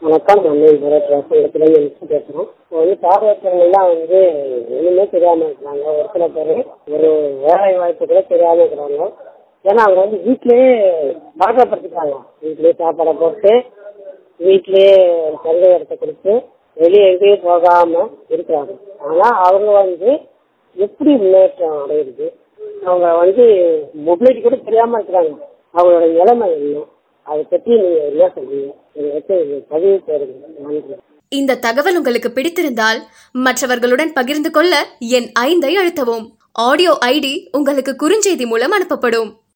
வணக்கம் நம்ம இடத்துல நினைச்சு பேசுறோம் இப்போ வந்து பார்வையற்றவங்கலாம் வந்து ஒண்ணுமே தெரியாம இருக்கிறாங்க ஒரு சில பேர் ஒரு வேலை வாய்ப்பு கூட தெரியாம இருக்கிறாங்க ஏன்னா அவங்க வந்து வீட்லயே பழக்கப்படுத்திட்டாங்க வீட்லயே சாப்பாடை போட்டு வீட்லயே தங்க இடத்த கொடுத்து வெளியே எங்கேயும் போகாம இருக்கிறாங்க ஆனா அவங்க வந்து எப்படி முன்னேற்றம் அடையுது அவங்க வந்து மொபிலிட்டி கூட தெரியாம இருக்கிறாங்க அவங்களோட நிலைமை என்ன அதை பற்றி நீங்க என்ன சொல்றீங்க இதை வச்சு பதிவு செய்யுங்க நன்றி இந்த தகவல் உங்களுக்கு பிடித்திருந்தால் மற்றவர்களுடன் பகிர்ந்து கொள்ள என் ஐந்தை அழுத்தவும் ஆடியோ ஐடி உங்களுக்கு குறுஞ்செய்தி மூலம் அனுப்பப்படும்